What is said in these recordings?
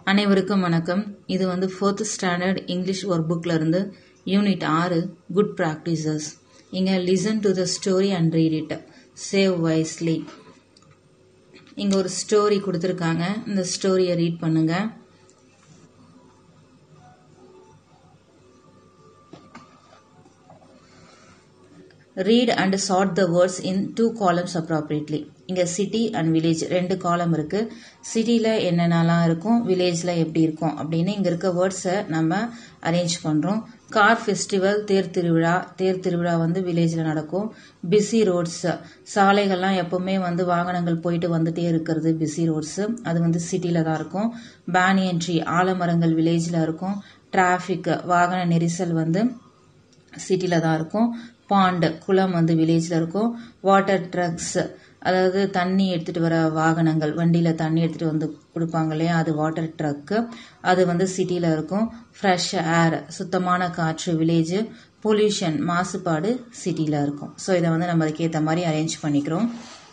அனைவருக்கும் வணக்கம் இது வந்து ஃபோர்த் ஸ்டாண்டர்ட் இங்கிலீஷ் ஒர்க் புக்கில் இருந்து யூனிட் ஆறு குட் ப்ராக்டிசஸ் இங்கே listen to the story and read it save wisely இங்கே ஒரு ஸ்டோரி கொடுத்துருக்காங்க இந்த ஸ்டோரியை ரீட் பண்ணுங்க read and sort the words in two columns appropriately இங்கே சிட்டி அண்ட் வில்லேஜ் ரெண்டு காலம் இருக்கு சிட்டியில் என்னென்னலாம் இருக்கும் வில்லேஜில் எப்படி இருக்கும் அப்படின்னு இங்கே இருக்க வேர்ட்ஸை நம்ம அரேஞ்ச் பண்ணுறோம் கார் ஃபெஸ்டிவல் தேர் திருவிழா தேர் திருவிழா வந்து வில்லேஜில் நடக்கும் பிஸி ரோட்ஸ் சாலைகள்லாம் எப்பவுமே வந்து வாகனங்கள் போயிட்டு வந்துட்டே இருக்கிறது பிஸி ரோட்ஸ் அது வந்து சிட்டியில் தான் இருக்கும் பேனியன் ட்ரீ ஆலமரங்கள் வில்லேஜில் இருக்கும் டிராஃபிக் வாகன நெரிசல் வந்து சிட்டியில் தான் இருக்கும் பாண்டு குளம் வந்து வில்லேஜில் இருக்கும் வாட்டர் ட்ரக்ஸ் அதாவது தண்ணி எடுத்துகிட்டு வர வாகனங்கள் வண்டியில் தண்ணி எடுத்துகிட்டு வந்து கொடுப்பாங்க இல்லையா அது வாட்டர் ட்ரக்கு அது வந்து சிட்டியில் இருக்கும் ஃப்ரெஷ் ஏர் சுத்தமான காற்று வில்லேஜ் பொல்யூஷன் மாசுபாடு சிட்டியில் இருக்கும் ஸோ இதை வந்து நம்ம அதுக்கேற்ற மாதிரி அரேஞ்ச் பண்ணிக்கிறோம்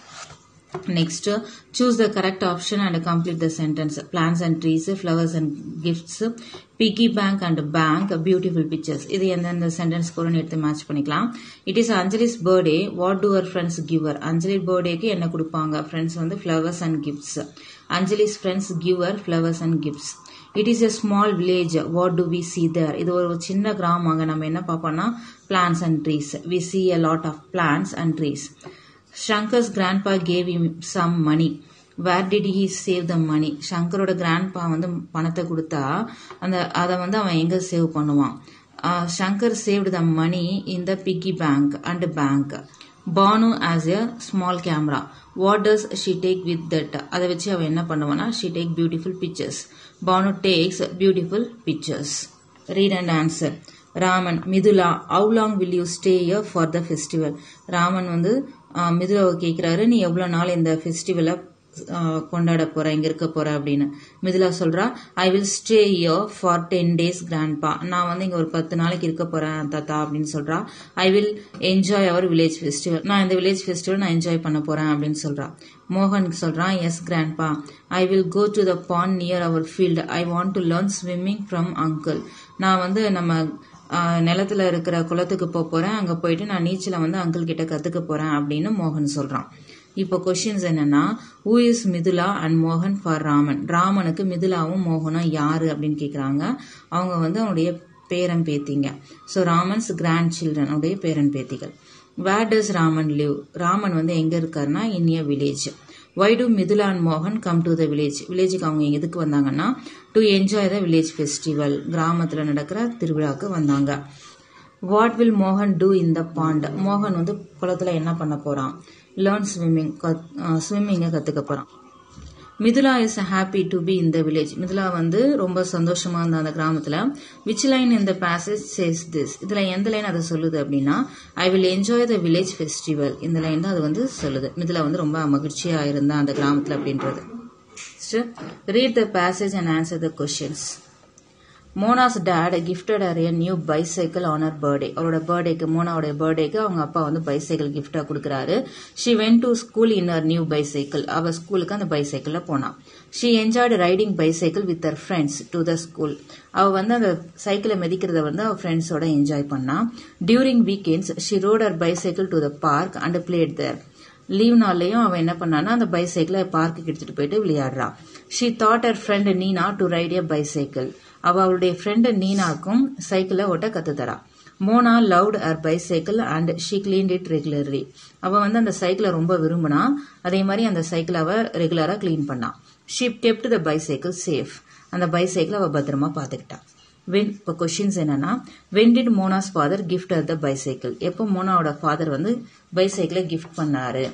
next choose the correct option and complete the sentence plants and trees flowers and gifts piggy bank and bank beautiful pictures இது எந்தெந்த சென்டென்ஸ் கூட எடுத்து மேட்ச் பண்ணிக்கலாம் it is Anjali's birthday what do her friends give her Anjali பர்த்டேக்கு என்ன கொடுப்பாங்க friends வந்து flowers and gifts Anjali's friends give her flowers and gifts it is a small village what do we see there இது ஒரு சின்ன கிராமம் அங்கே நம்ம என்ன பார்ப்போம்னா plants and trees we see a lot of plants and trees Shankar's grandpa gave him some money where did he save the money ஷங்கரோட grandpa வந்து பணத்தை கொடுத்தா அந்த அதை வந்து அவன் எங்கே சேவ் பண்ணுவான் Shankar saved the money in the piggy bank and bank Banu has a small camera what does she take with that அதை வச்சு அவன் என்ன பண்ணுவானா she take beautiful pictures Banu takes beautiful pictures read and answer Raman Mithula how long will you stay here for the festival Raman வந்து மிதுலாவை கேட்குறாரு நீ எவ்வளோ நாள் இந்த ஃபெஸ்டிவலை கொண்டாட போற இங்க இருக்க போற அப்படின்னு மிதுலா சொல்றா I will stay here for ten days grandpa நான் வந்து இங்க ஒரு பத்து நாளைக்கு இருக்க போறேன் தாத்தா அப்படின்னு சொல்றா I will enjoy our village festival நான் இந்த வில்லேஜ் ஃபெஸ்டிவல் நான் என்ஜாய் பண்ண போறேன் அப்படின்னு சொல்றா மோகன் சொல்றான் yes grandpa I will go to the pond near our field I want to learn swimming from uncle நான் வந்து நம்ம நிலத்துல இருக்கிற குளத்துக்கு போக போறேன் அங்க போயிட்டு நான் நீச்சலை வந்து அங்கிள் கிட்ட கத்துக்க போறேன் அப்படின்னு மோகன் சொல்றான் இப்போ கொஸ்டின்ஸ் என்னன்னா ஹூ இஸ் மிதுலா அண்ட் மோகன் ஃபார் ராமன் ராமனுக்கு மிதுலாவும் மோகனும் யாரு அப்படின்னு கேக்குறாங்க அவங்க வந்து அவனுடைய பேரன் பேத்திங்க ஸோ ராமன்ஸ் கிராண்ட் சில்ட்ரன் உடைய பேரன் பேத்திகள் வேர் டஸ் ராமன் லிவ் ராமன் வந்து எங்க இருக்காருன்னா இன் ஏ village Y to Mithula and மோகன் கம் டு த வில்லேஜ் வில்லேஜுக்கு அவங்க எதுக்கு வந்தாங்கன்னா to enjoy the village festival கிராமத்தில் நடக்கிற திருவிழாவுக்கு வந்தாங்க வாட் வில் மோகன் டூ இன் த பாண்ட் மோகன் வந்து குளத்தில் என்ன பண்ண போறான் லேர்ன் ஸ்விம்மிங் ஸ்விம்மிங்கை கற்றுக்க போகிறான் Mithula is happy to be இந்த வில்லேஜ் மிதுலா வந்து ரொம்ப சந்தோஷமா இருந்த அந்த கிராமத்துல விச் லைன் இந்த பேசேஜ் சேஸ் திஸ் இதுல எந்த லைன் அதை சொல்லுது அப்படின்னா ஐ will enjoy the village festival இந்த லைன் தான் அது வந்து சொல்லுது மிதுலா வந்து ரொம்ப மகிழ்ச்சியா இருந்தா அந்த கிராமத்துல அப்படின்றது read the passage and answer the questions Mona's dad gifted her a new bicycle on her birthday அவரோட பர்த்டேக்கு மோனாவுடைய பர்த்டேக்கு அவங்க அப்பா வந்து பைசைக்கிள் கிஃப்டா கொடுக்குறாரு she went to school in her new bicycle அவ ஸ்கூலுக்கு அந்த பைசைக்கிள்ல போனா she enjoyed riding bicycle with her friends to the school அவ வந்து அந்த சைக்கிளை மிதிக்கிறத வந்து அவ ஃப்ரெண்ட்ஸோட என்ஜாய் பண்ணா during weekends she rode her bicycle to the park and played there leave நாள்லயும் அவன் என்ன பண்ணானா அந்த பைசைக்கிளை பார்க்குக்கு எடுத்துட்டு போயிட்டு விளையாடுறா she taught her friend Nina to ride a bicycle அவ அவளுடைய ஃப்ரெண்டு நீனாக்கும் சைக்கிளை ஓட்ட கத்து தரா Mona loved her bicycle and she clean it regularly அவ வந்து அந்த சைக்கிளை ரொம்ப விரும்பினா அதே மாதிரி அந்த சைக்கிளை அவ ரெகுலரா கிளீன் பண்ணா she kept the bicycle safe அந்த பைசைக்கிளை அவ பத்திரமா பாத்துக்கிட்டா வென் இப்போ கொஸ்டின்ஸ் என்னன்னா when did Mona's father gift the bicycle எப்போ மோனாவோட ஃபாதர் வந்து பைசைக்கிளை கிஃப்ட் பண்ணாரு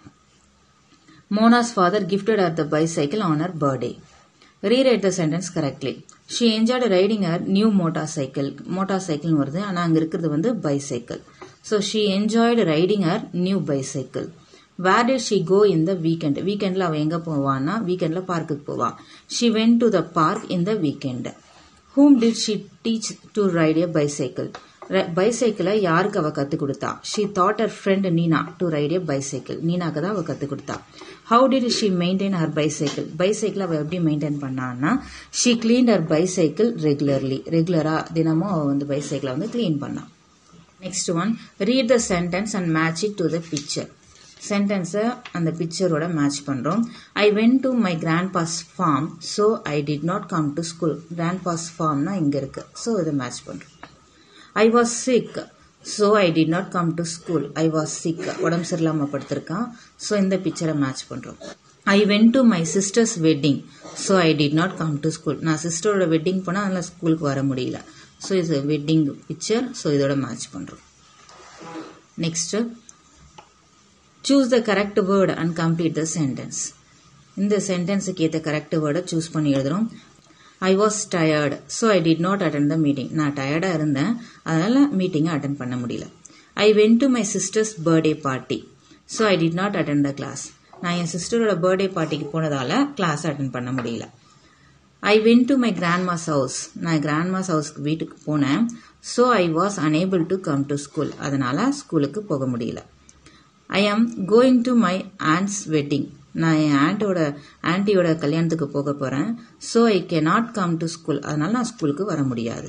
Mona's father gifted her the bicycle on her birthday rewrite the sentence correctly she enjoyed riding her new motorcycle motorcycle வருது ஆனால் அங்கே இருக்கிறது வந்து bicycle so she enjoyed riding her new bicycle where did she go in the weekend வீக்கெண்டில் அவள் எங்கே போவான்னா வீக்கெண்டில் பார்க்குக்கு போவான் she went to the park in the weekend whom did she teach to ride a bicycle பைசைக்கிளை யாருக்கு அவ கற்றுக் கொடுத்தா she taught her friend Nina to ride a bicycle நீனாக்கு தான் அவ கற்றுக் கொடுத்தா how did she maintain her bicycle bicycle அவள் எப்படி மெயின்டைன் பண்ணான்னா she clean her bicycle regularly ரெகுலராக தினமும் அவள் வந்து பைசைக்கிளை வந்து க்ளீன் பண்ணான் next one read the sentence and match it to the picture சென்டென்ஸை அந்த பிக்சரோட மேட்ச் பண்ணுறோம் I went to my grandpa's farm so I did not come to school grand pass ஃபார்ம்னா இங்கே இருக்கு ஸோ இதை மேட்ச் பண்ணுறோம் I was sick so I did not come to school I was sick உடம்பு சரியில்லாமல் படுத்திருக்கான் so இந்த பிக்சரை match பண்ணுறோம் I went to my sister's wedding so I did not come to school நான் சிஸ்டரோட வெட்டிங் போனால் அதனால் ஸ்கூலுக்கு வர முடியல ஸோ இது வெட்டிங் பிக்சர் ஸோ இதோட மேட்ச் பண்ணுறோம் next choose the correct word and complete the sentence இந்த சென்டென்ஸுக்கு ஏற்ற கரெக்ட் வேர்டை சூஸ் பண்ணி எழுதுறோம் I was tired so I did not attend the meeting நான் டயர்டாக இருந்தேன் அதனால் மீட்டிங்கை அட்டன் பண்ண முடியல I went to my sister's birthday party so I did not attend the class நான் என் சிஸ்டரோட பர்த்டே பார்ட்டிக்கு போனதால கிளாஸ் அட்டன் பண்ண முடியல I went to my grandma's house நான் கிராண்ட்மாஸ் ஹவுஸ்க்கு வீட்டுக்கு போனேன் so I was unable to come to school அதனால் ஸ்கூலுக்கு போக முடியல I am going to my aunt's wedding நான் என் ஆண்டியோட ஆன்ட்டியோட கல்யாணத்துக்கு போக போகிறேன் so I can not come to school அதனால் நான் ஸ்கூலுக்கு வர முடியாது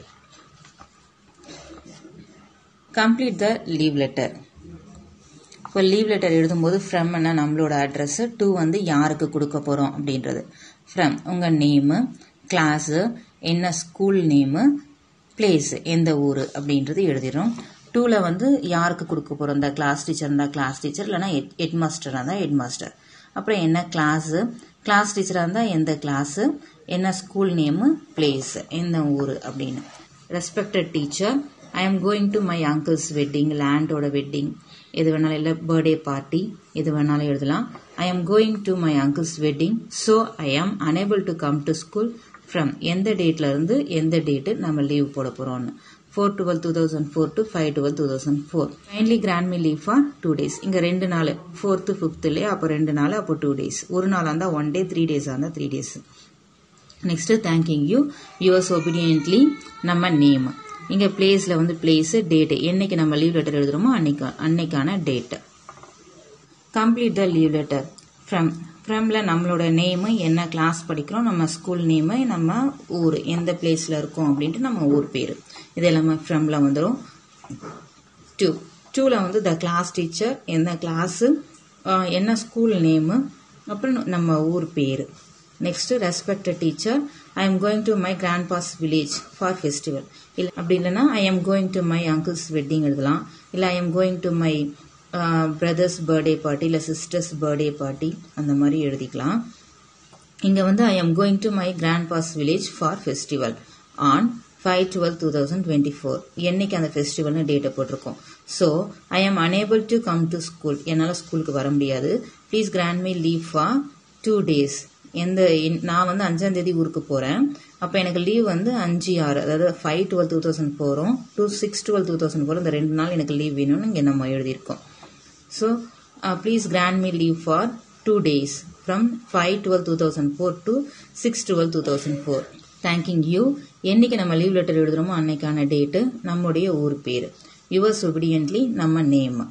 கம்ப்ளீட் த லீவ் லெட்டர் இப்போ லீவ் லெட்டர் எழுதும்போது ஃப்ரம் என்ன நம்மளோட அட்ரஸ் டூ வந்து யாருக்கு கொடுக்க போகிறோம் அப்படின்றது ஃப்ரம் உங்கள் நேமு கிளாஸு என்ன ஸ்கூல் நேமு பிளேஸ் எந்த ஊர் அப்படின்றது எழுதிடுறோம் டூவில் வந்து யாருக்கு கொடுக்க போகிறோம் இந்த கிளாஸ் டீச்சர் இருந்தால் கிளாஸ் டீச்சர் இல்லைனா ஹெட் ஹெட் மாஸ்டராக இருந்தால் ஹெட் மாஸ்டர் அப்புறம் என்ன கிளாஸு கிளாஸ் டீச்சராக இருந்தால் எந்த கிளாஸு என்ன ஸ்கூல் நேமு பிளேஸ் எந்த ஊர் அப்படின்னு respected teacher I am going to my uncle's wedding லேண்டோட வெட்டிங் எது வேணாலும் இல்லை பர்த்டே பார்ட்டி எது வேணாலும் எழுதலாம் I am going to my uncle's wedding so I am unable to come to school from எந்த டேட்ல இருந்து எந்த டேட்டு நம்ம லீவ் போட போகிறோம்னு four twelve two thousand four to five twelve two thousand four kindly grant me leave for two days இங்கே ரெண்டு நாள் ஃபோர்த்து ஃபிஃப்த்துலேயே அப்போ ரெண்டு நாள் அப்போ டூ டேஸ் ஒரு நாளாக இருந்தால் ஒன் டே த்ரீ டேஸாக இருந்தால் three days next thanking you yours obediently நம்ம நேம் இங்கே பிளேஸில் வந்து பிளேஸு டேட்டு என்னைக்கு நம்ம லீவ் லெட்டர் எழுதுறோமோ அன்னைக்கு அன்னைக்கான date complete the leave letter from ஃப்ரமில் நம்மளோட நேமு என்ன கிளாஸ் படிக்கிறோம் நம்ம ஸ்கூல் நேமு நம்ம ஊர் எந்த பிளேஸில் இருக்கோம் அப்படின்ட்டு நம்ம ஊர் பேர் இது எல்லாமே ஃப்ரமில் வந்துடும் டூ டூவில் வந்து த கிளாஸ் டீச்சர் எந்த கிளாஸு என்ன ஸ்கூல் நேமு அப்புறம் நம்ம ஊர் பேர் next respected teacher I am going to my grandpa's village for festival இல்லை அப்படி இல்லைன்னா I am going to my uncle's wedding எழுதலாம் இல்லை I am going to my brother's birthday party இல்லை சிஸ்டர்ஸ் பர்த்டே பார்ட்டி அந்த மாதிரி எழுதிக்கலாம் இங்கே வந்து I am going to my grandpa's village for festival on five twelve two thousand twenty four என்னைக்கு அந்த ஃபெஸ்டிவல்னு டேட்டை போட்டிருக்கோம் so I am unable to come to school என்னால் ஸ்கூலுக்கு வர முடியாது please grant me leave for two days எந்த நான் வந்து அஞ்சாம் தேதி ஊருக்கு போகிறேன் அப்போ எனக்கு லீவ் வந்து அஞ்சு ஆறு அதாவது ஃபைவ் டுவெல் டூ தௌசண்ட் ஃபோரும் to six twelve two thousand four இந்த ரெண்டு நாள் எனக்கு லீவ் வேணும்னு இங்கே நம்ம எழுதியிருக்கோம் so please grant me leave for two days from five twelve two thousand four to six twelve two thousand four thanking you என்னைக்கு நம்ம லீவ் லெட்டர் எழுதுறோமோ அன்னைக்கான டேட்டு நம்முடைய ஊர் பேர் யுவர்ஸ் ஒபீடியன்ட்லி நம்ம name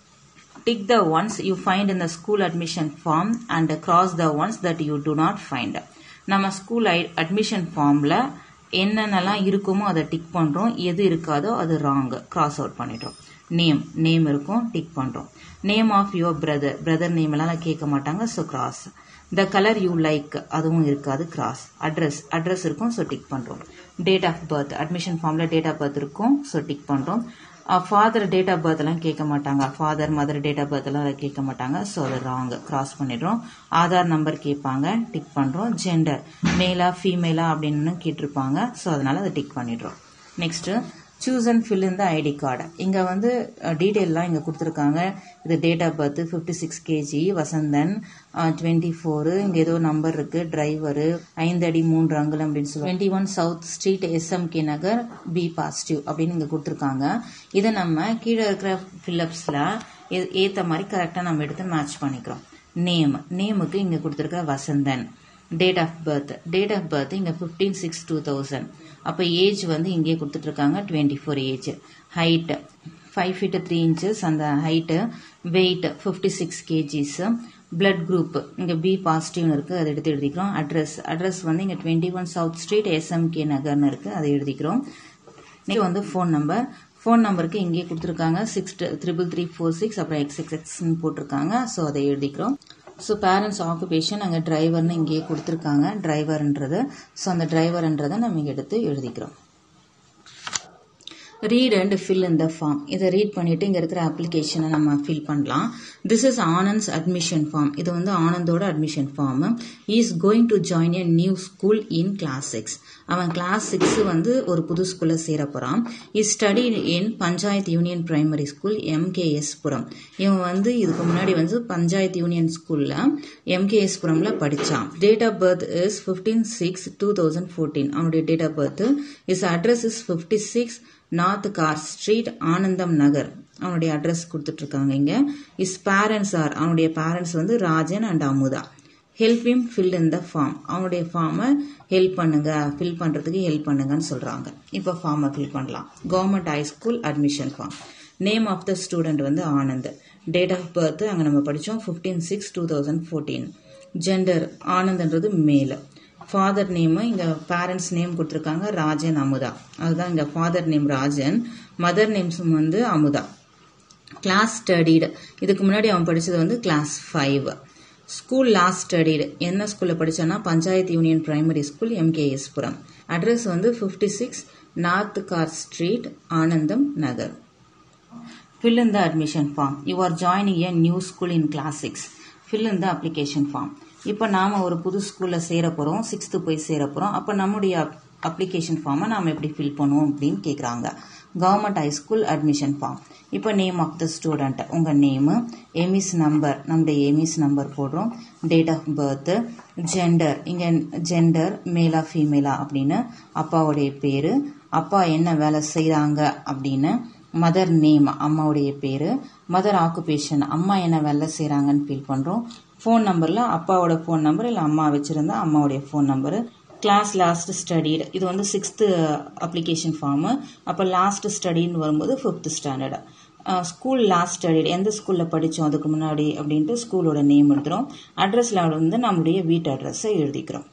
Tick the ones you find in the school admission form and cross the ones that you do not find. நம்ம school admission ஃபார்மில் என்னென்னலாம் இருக்குமோ அதை டிக் பண்ணுறோம் எது இருக்காதோ அது ராங் கிராஸ் அவுட் பண்ணிட்டோம் நேம் நேம் இருக்கும் டிக் பண்ணுறோம் name of your brother brother name எல்லாம் கேட்க மாட்டாங்க so cross the colour you like அதுவும் இருக்காது கிராஸ் அட்ரஸ் அட்ரஸ் இருக்கும் ஸோ டிக் பண்ணுறோம் டேட் ஆஃப் பர்த் அட்மிஷன் ஃபார்மில் டேட் ஆஃப் பர்த் இருக்கும் ஸோ டிக் பண்ணுறோம் ஃபாதர் டேட் ஆஃப் பர்த் எல்லாம் கேட்க மாட்டாங்க father mother date of birth எல்லாம் அதை கேட்க மாட்டாங்க ஸோ அது ராங் கிராஸ் பண்ணிடுறோம் ஆதார் நம்பர் கேட்பாங்க டிக் பண்ணுறோம் ஜெண்டர் மேலா ஃபீமேலா அப்படின்னு கேட்டிருப்பாங்க ஸோ அதனால அதை டிக் பண்ணிடுறோம் நெக்ஸ்ட்டு சூஸ் அண்ட் ஃபில் இந்த ஐடி கார்டு இங்கே வந்து டீட்டெயிலெலாம் இங்கே கொடுத்துருக்காங்க இது date of birth fifty six KG Vasanthan twenty four இங்கே ஏதோ நம்பர் இருக்குது டிரைவரு ஐந்து அடி மூன்று அங்குலம் அப்படின்னு சொல்லி twenty one south street SMK Nagar B positive அப்படின்னு இங்கே கொடுத்துருக்காங்க இதை நம்ம கீழே இருக்கிற ஃபில்லப்ஸில் ஏற்ற மாதிரி கரெக்டாக நம்ம எடுத்து மேட்ச் பண்ணிக்கிறோம் நேம் நேமுக்கு இங்கே கொடுத்துருக்க Vasanthan date of birth date of birth இங்கே ஃபிஃப்டீன் சிக்ஸ் டூ தௌசண்ட் அப்போ ஏஜ் வந்து இங்கே கொடுத்துட்ருக்காங்க twenty four age height five feet three inches அந்த height weight fifty six KGs blood group இங்கே பி பாசிட்டிவ்னு இருக்குது அதை எடுத்து எழுதிக்கிறோம் அட்ரஸ் அட்ரஸ் வந்து இங்கே twenty one south street SMK நகர்னு இருக்குது அதை எழுதிக்கிறோம் நெக்ஸ்ட் வந்து ஃபோன் நம்பர் ஃபோன் நம்பருக்கு இங்கே கொடுத்துருக்காங்க six triple three four six அப்புறம் எக்ஸ் எக்ஸ் எக்ஸ்ன்னு போட்டிருக்காங்க ஸோ அதை எழுதிக்கிறோம் ஸோ பேரண்ட்ஸ் ஆக்குபேஷன் அங்கே டிரைவர்னு இங்கேயே கொடுத்துருக்காங்க டிரைவர்ன்றது ஸோ அந்த டிரைவர்ன்றதை நம்ம இங்கே எடுத்து எழுதிக்கிறோம் read and fill in the form இதை ரீட் பண்ணிட்டு இங்கே இருக்கிற அப்ளிகேஷனை நம்ம ஃபில் பண்ணலாம் this is Anand's admission form இது வந்து ஆனந்தோட admission form is going to join a new school in class six அவன் கிளாஸ் சிக்ஸ் வந்து ஒரு புது ஸ்கூலில் சேர போகிறான் is study in panchayat union primary school MKS Puram இவன் வந்து இதுக்கு முன்னாடி வந்து பஞ்சாயத்து யூனியன் ஸ்கூலில் எம்கேஎஸ் புரமில் படித்தான் date of birth is fifteen six two thousand fourteen அவனுடைய date of birth is address is fifty six north car street Anandam Nagar அவனுடைய அட்ரஸ் கொடுத்துட்டு இருக்காங்க இங்க இஸ் பேரண்ட்ஸ் ஆர் அவனுடைய பேரண்ட்ஸ் வந்து Rajan and Amudha help him fill in the form அவனுடைய ஃபார்மை help பண்ணுங்க ஃபில் பண்றதுக்கு ஹெல்ப் பண்ணுங்கன்னு சொல்றாங்க இப்போ ஃபார்மை ஃபில் பண்ணலாம் government high school admission form name of the student வந்து ஆனந்த் டேட் ஆஃப் பர்த் அங்கே நம்ம படித்தோம் fifteen six two thousand fourteen gender ஆனந்த்ன்றது மேல் ஃபாதர் நேமு இங்கே பேரண்ட்ஸ் நேம் கொடுத்துருக்காங்க ராஜன் அமுதா அதுதான் இங்கே father name Rajan mother names வந்து அமுதா கிளாஸ் ஸ்டடீடு இதுக்கு முன்னாடி அவன் படித்தது வந்து class five school last studied என்ன ஸ்கூலில் படித்தான்னா panchayat union primary school MKS Puram address வந்து fifty six north car street Anandam Nagar fill in the admission form you are joining a new school in class 6 fill in the application form இப்போ நாம் ஒரு புது ஸ்கூலில் சேர போகிறோம் சிக்ஸ்த்து போய் சேர போகிறோம் அப்போ நம்முடைய அப்ளிகேஷன் ஃபார்மை நாம் எப்படி ஃபில் பண்ணுவோம் அப்படின்னு கேட்குறாங்க government high school admission form இப்போ நேம் ஆஃப் த ஸ்டூடெண்ட் உங்கள் நேமு எமிஸ் நம்பர் நம்முடைய எமிஸ் நம்பர் போடுறோம் டேட் ஆஃப் பர்த்து ஜெண்டர் இங்கே ஜெண்டர் மேலா ஃபீமேலா அப்படின்னு அப்பாவுடைய பேர் அப்பா என்ன வேலை செய்கிறாங்க அப்படின்னு மதர் நேம் அம்மாவுடைய பேர் மதர் ஆக்குபேஷன் அம்மா என்ன வேலை செய்கிறாங்கன்னு ஃபீல் பண்ணுறோம் ஃபோன் நம்பரில் அப்பாவோட ஃபோன் நம்பர் இல்லை அம்மா வச்சுருந்தா அம்மாவுடைய phone number class last studied இது வந்து சிக்ஸ்த்து அப்ளிகேஷன் ஃபார்மு அப்போ லாஸ்ட் ஸ்டடின்னு வரும்போது fifth standard school last studied எந்த ஸ்கூலில் படித்தோம் அதுக்கு முன்னாடி அப்படின்ட்டு ஸ்கூலோட நேம் எழுதுகிறோம் அட்ரஸில் வந்து நம்முடைய வீட்டு அட்ரஸை எழுதிக்கிறோம்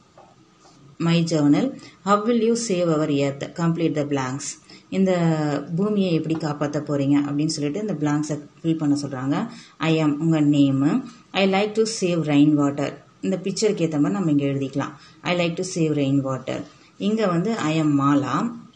my journal how will you save our earth complete the blanks இந்த பூமியை எப்படி காப்பாற்ற போறீங்க அப்படின்னு சொல்லிட்டு இந்த பிளாங்க்ஸை ஃபில் பண்ண சொல்றாங்க ஐ ஆம் உங்க name I like to save rain water இந்த பிக்சருக்கு ஏற்ற மாதிரி நம்ம இங்கே எழுதிக்கலாம் I like to save rain water இங்கே வந்து I am Mala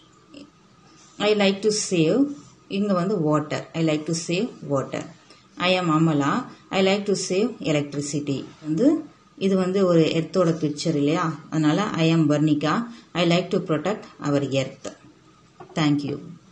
I like to save இங்கே வந்து water I like to save water I am Amala I like to save electricity வந்து இது வந்து ஒரு எர்த்தோட பிக்சர் இல்லையா அதனால I am Parnika I like to protect our earth Thank you.